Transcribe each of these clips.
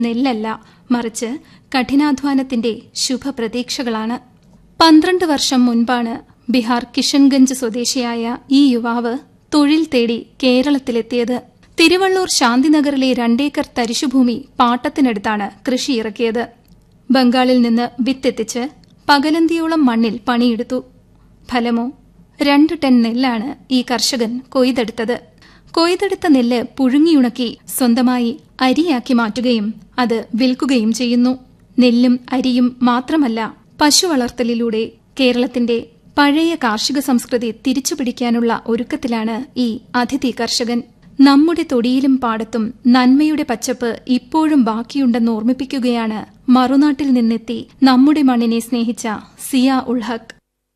നെല്ലല്ല മറിച്ച് കഠിനാധ്വാനത്തിന്റെ ശുഭപ്രതീക്ഷകളാണ് പന്ത്രണ്ട് വർഷം മുൻപാണ് ബീഹാർ കിഷൻഗഞ്ച് സ്വദേശിയായ ഈ യുവാവ് തൊഴിൽ തേടി കേരളത്തിലെത്തിയത് തിരുവള്ളൂർ ശാന്തിനഗറിലെ രണ്ടേക്കർ തരിശുഭൂമി പാട്ടത്തിനടുത്താണ് കൃഷി ഇറക്കിയത് ബംഗാളിൽ നിന്ന് വിത്തെത്തിച്ച് പകലന്തിയോളം മണ്ണിൽ പണിയെടുത്തു ഫലമോ രണ്ട് ടൺ നെല്ലാണ് ഈ കർഷകൻ കൊയ്തെടുത്തത് കൊയ്തെടുത്ത നെല്ല് പുഴുങ്ങിയുണക്കി സ്വന്തമായി അരിയാക്കി മാറ്റുകയും അത് വിൽക്കുകയും ചെയ്യുന്നു നെല്ലും അരിയും മാത്രമല്ല പശു വളർത്തലിലൂടെ കേരളത്തിന്റെ പഴയ കാർഷിക സംസ്കൃതി തിരിച്ചുപിടിക്കാനുള്ള ഒരുക്കത്തിലാണ് ഈ അതിഥി കർഷകൻ നമ്മുടെ തൊടിയിലും പാടത്തും നന്മയുടെ പച്ചപ്പ് ഇപ്പോഴും ബാക്കിയുണ്ടെന്ന് ഓർമ്മിപ്പിക്കുകയാണ് മറുനാട്ടിൽ നിന്നെത്തി നമ്മുടെ മണ്ണിനെ സ്നേഹിച്ച സിയ ഉൾഹക്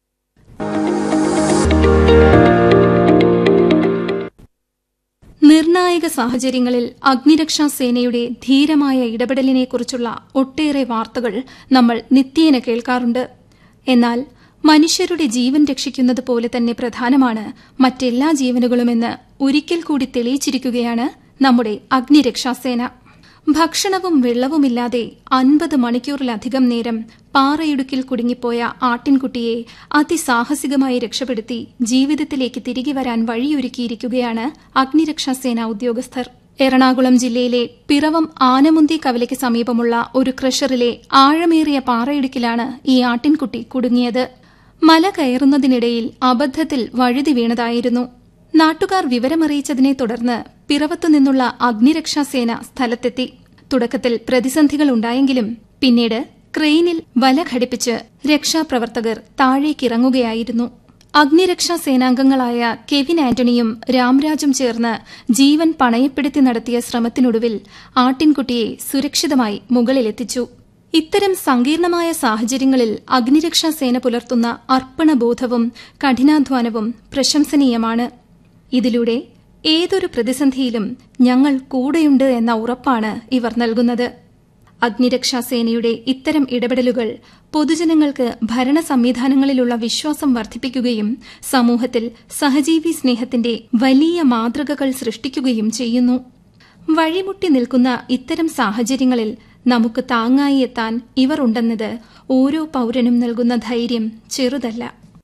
നിർണായക സാഹചര്യങ്ങളിൽ അഗ്നിരക്ഷാ സേനയുടെ ധീരമായ ഇടപെടലിനെക്കുറിച്ചുള്ള ഒട്ടേറെ വാർത്തകൾ നമ്മൾ നിത്യേന കേൾക്കാറുണ്ട് എന്നാൽ മനുഷ്യരുടെ ജീവൻ രക്ഷിക്കുന്നത് പോലെ തന്നെ പ്രധാനമാണ് മറ്റെല്ലാ ജീവനുകളുമെന്ന് ഒരിക്കൽ കൂടി തെളിയിച്ചിരിക്കുകയാണ് നമ്മുടെ അഗ്നിരക്ഷാസേന ഭക്ഷണവും വെള്ളവുമില്ലാതെ അൻപത് മണിക്കൂറിലധികം നേരം പാറയിടുക്കിൽ കുടുങ്ങിപ്പോയ ആട്ടിൻകുട്ടിയെ അതിസാഹസികമായി രക്ഷപ്പെടുത്തി ജീവിതത്തിലേക്ക് തിരികെ വരാൻ വഴിയൊരുക്കിയിരിക്കുകയാണ് അഗ്നിരക്ഷാസേന ഉദ്യോഗസ്ഥർ എറണാകുളം ജില്ലയിലെ പിറവം ആനമുന്തി കവലയ്ക്ക് സമീപമുള്ള ഒരു ക്രഷറിലെ ആഴമേറിയ പാറയിടുക്കിലാണ് ഈ ആട്ടിൻകുട്ടി കുടുങ്ങിയത് മല കയറുന്നതിനിടയിൽ അബദ്ധത്തിൽ വഴുതി വീണതായിരുന്നു നാട്ടുകാർ വിവരമറിയിച്ചതിനെ തുടർന്ന് പിറവത്തുനിന്നുള്ള അഗ്നിരക്ഷാസേന സ്ഥലത്തെത്തി തുടക്കത്തിൽ പ്രതിസന്ധികൾ ഉണ്ടായെങ്കിലും പിന്നീട് ക്രെയിനിൽ വല ഘടിപ്പിച്ച് രക്ഷാപ്രവർത്തകർ താഴേക്കിറങ്ങുകയായിരുന്നു അഗ്നിരക്ഷാ സേനാംഗങ്ങളായ കെവിൻ ആന്റണിയും രാംരാജും ചേർന്ന് ജീവൻ പണയപ്പെടുത്തി നടത്തിയ ശ്രമത്തിനൊടുവിൽ ആട്ടിൻകുട്ടിയെ സുരക്ഷിതമായി മുകളിലെത്തിച്ചു ഇത്തരം സങ്കീർണമായ സാഹചര്യങ്ങളിൽ അഗ്നിരക്ഷാ സേന പുലർത്തുന്ന അർപ്പണബോധവും കഠിനാധ്വാനവും പ്രശംസനീയമാണ് ഇതിലൂടെ ഏതൊരു പ്രതിസന്ധിയിലും ഞങ്ങൾ കൂടെയുണ്ട് എന്ന ഉറപ്പാണ് ഇവർ നൽകുന്നത് അഗ്നിരക്ഷാസേനയുടെ ഇത്തരം ഇടപെടലുകൾ പൊതുജനങ്ങൾക്ക് ഭരണ സംവിധാനങ്ങളിലുള്ള വിശ്വാസം വർദ്ധിപ്പിക്കുകയും സമൂഹത്തിൽ സഹജീവി സ്നേഹത്തിന്റെ വലിയ മാതൃകകൾ സൃഷ്ടിക്കുകയും ചെയ്യുന്നു വഴിമുട്ടി നിൽക്കുന്ന ഇത്തരം സാഹചര്യങ്ങളിൽ നമുക്ക് താങ്ങായി എത്താൻ ഇവർ ഉണ്ടെന്നത് ഓരോ പൌരനും നൽകുന്ന ധൈര്യം ചെറുതല്ല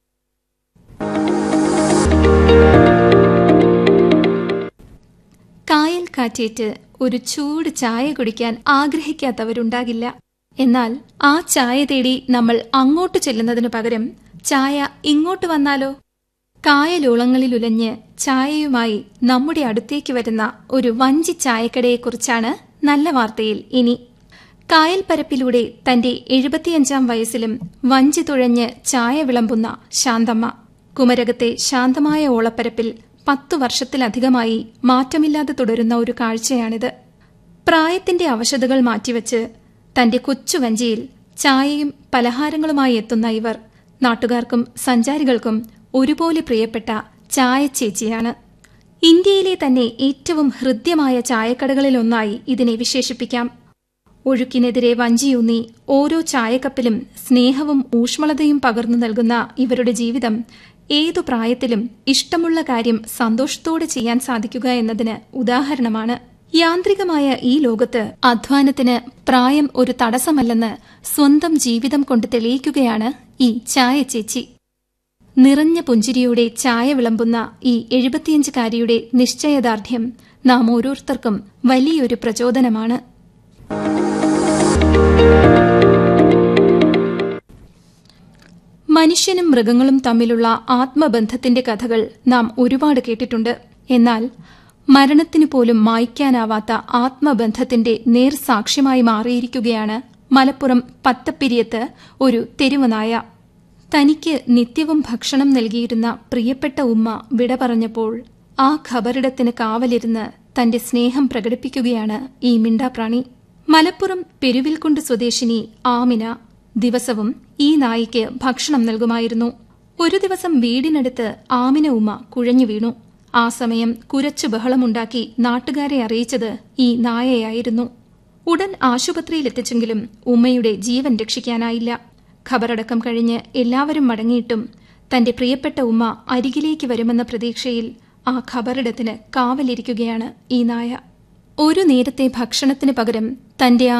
കായൽ കാറ്റേറ്റ് ഒരു ചൂട് ചായ കുടിക്കാൻ ആഗ്രഹിക്കാത്തവരുണ്ടാകില്ല എന്നാൽ ആ ചായ തേടി നമ്മൾ അങ്ങോട്ട് ചെല്ലുന്നതിനു പകരം ചായ ഇങ്ങോട്ട് വന്നാലോ കായലോളങ്ങളിലുലഞ്ഞ് ചായയുമായി നമ്മുടെ അടുത്തേക്ക് വരുന്ന ഒരു വഞ്ചി ചായക്കടയെക്കുറിച്ചാണ് നല്ല വാർത്തയിൽ ഇനി കായൽ പരപ്പിലൂടെ തന്റെ എഴുപത്തിയഞ്ചാം വയസ്സിലും വഞ്ചി തുഴഞ്ഞ് ചായ വിളമ്പുന്ന ശാന്തമ്മ കുമരകത്തെ ശാന്തമായ ഓളപ്പരപ്പിൽ പത്തു വർഷത്തിലധികമായി മാറ്റമില്ലാതെ തുടരുന്ന ഒരു കാഴ്ചയാണിത് പ്രായത്തിന്റെ അവശതകൾ മാറ്റിവെച്ച് തന്റെ കൊച്ചു വഞ്ചിയിൽ ചായയും പലഹാരങ്ങളുമായി എത്തുന്ന ഇവർ നാട്ടുകാർക്കും സഞ്ചാരികൾക്കും ഒരുപോലെ പ്രിയപ്പെട്ട ചായ ചേച്ചിയാണ് ഇന്ത്യയിലെ തന്നെ ഏറ്റവും ഹൃദ്യമായ ചായക്കടകളിലൊന്നായി ഇതിനെ വിശേഷിപ്പിക്കാം ഒഴുക്കിനെതിരെ വഞ്ചിയൂന്നി ഓരോ ചായക്കപ്പിലും സ്നേഹവും ഊഷ്മളതയും പകർന്നു നൽകുന്ന ഇവരുടെ ജീവിതം ഏതു പ്രായത്തിലും ഇഷ്ടമുള്ള കാര്യം സന്തോഷത്തോടെ ചെയ്യാൻ സാധിക്കുക എന്നതിന് ഉദാഹരണമാണ് യാന്ത്രികമായ ഈ ലോകത്ത് അധ്വാനത്തിന് പ്രായം ഒരു തടസ്സമല്ലെന്ന് സ്വന്തം ജീവിതം കൊണ്ട് തെളിയിക്കുകയാണ് ഈ ചായ ചേച്ചി നിറഞ്ഞ പുഞ്ചിരിയോടെ ചായ വിളമ്പുന്ന ഈ എഴുപത്തിയഞ്ചുകാരിയുടെ നിശ്ചയദാർഢ്യം നാം ഓരോരുത്തർക്കും വലിയൊരു പ്രചോദനമാണ് മനുഷ്യനും മൃഗങ്ങളും തമ്മിലുള്ള ആത്മബന്ധത്തിന്റെ കഥകൾ നാം ഒരുപാട് കേട്ടിട്ടുണ്ട് എന്നാൽ മരണത്തിനു പോലും മായ്ക്കാനാവാത്ത ആത്മബന്ധത്തിന്റെ നേർസാക്ഷ്യമായി മാറിയിരിക്കുകയാണ് മലപ്പുറം പത്തപ്പിരിയത്ത് ഒരു തെരുവുനായ തനിക്ക് നിത്യവും ഭക്ഷണം നൽകിയിരുന്ന പ്രിയപ്പെട്ട ഉമ്മ വിട പറഞ്ഞപ്പോൾ ആ ഖബറിടത്തിന് കാവലിരുന്ന് തന്റെ സ്നേഹം പ്രകടിപ്പിക്കുകയാണ് ഈ മിണ്ടാപ്രാണി മലപ്പുറം പെരുവിൽക്കുണ്ട് സ്വദേശിനി ആമിന ദിവസവും ഈ നായിക്ക് ഭക്ഷണം നൽകുമായിരുന്നു ഒരു ദിവസം വീടിനടുത്ത് ആമിന ഉമ്മ കുഴഞ്ഞു വീണു ആ സമയം കുരച്ചു ബഹളമുണ്ടാക്കി നാട്ടുകാരെ അറിയിച്ചത് ഈ നായയായിരുന്നു ഉടൻ ആശുപത്രിയിലെത്തിച്ചെങ്കിലും ഉമ്മയുടെ ജീവൻ രക്ഷിക്കാനായില്ല ഖബറടക്കം കഴിഞ്ഞ് എല്ലാവരും മടങ്ങിയിട്ടും തന്റെ പ്രിയപ്പെട്ട ഉമ്മ അരികിലേക്ക് വരുമെന്ന പ്രതീക്ഷയിൽ ആ ഖബറിടത്തിന് കാവലിരിക്കുകയാണ് ഈ നായ ഒരു നേരത്തെ ഭക്ഷണത്തിന് പകരം തന്റെ